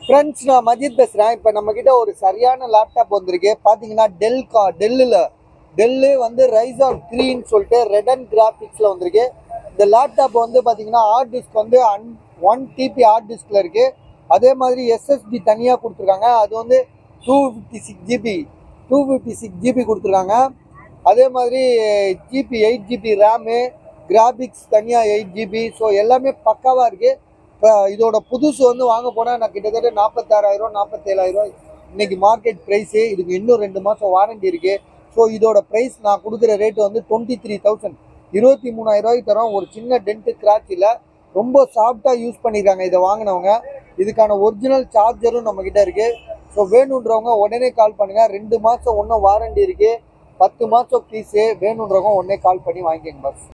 friends நான் மஜித் பேசுகிறேன் இப்போ நம்மக்கிட்ட ஒரு சரியான லேப்டாப் வந்திருக்கு பார்த்தீங்கன்னா டெல் கா டெல்லில் டெல்லு வந்து ரைசான் த்ரீன்னு சொல்லிட்டு ரெட் அண்ட் கிராஃபிக்ஸில் வந்திருக்கு இந்த லேப்டாப் வந்து பார்த்தீங்கன்னா ஹார்ட் டிஸ்க் வந்து அன் ஒன் டிபி ஹார்ட் டிஸ்கில் இருக்குது அதே மாதிரி எஸ்எஸ்டி தனியாக கொடுத்துருக்காங்க அது வந்து two fifty six GB two fifty six GB கொடுத்துருக்காங்க அதே மாதிரி GB eight GB RAM graphics தனியாக எயிட் ஜிபி ஸோ எல்லாமே பக்காவாக இருக்குது இப்போ இதோட புதுசு வந்து வாங்க போனால் நான் கிட்டத்தட்ட நாற்பத்தாறாயிரம் நாற்பத்தேழாயிரம் இன்னைக்கு மார்க்கெட் ப்ரைஸு இதுக்கு இன்னும் ரெண்டு மாதம் வாரண்டி இருக்குது ஸோ இதோட ப்ரைஸ் நான் கொடுக்குற ரேட்டு வந்து டுவெண்ட்டி த்ரீ தௌசண்ட் இருபத்தி மூணாயிரம் ரூபாய்க்கு தரோம் ஒரு சின்ன டென்ட்டு கிராச் இல்லை ரொம்ப சாஃப்டாக யூஸ் பண்ணியிருக்காங்க இதை வாங்கினவங்க இதுக்கான ஒரிஜினல் சார்ஜரும் நம்மக்கிட்ட இருக்குது ஸோ வேணுன்றவங்க உடனே கால் பண்ணுங்கள் ரெண்டு மாதம் ஒன்றும் வாரண்டி இருக்குது பத்து மாதம் ஃபீஸு வேணுன்றவங்க உடனே கால் பண்ணி வாங்கிக்கோங்க பஸ்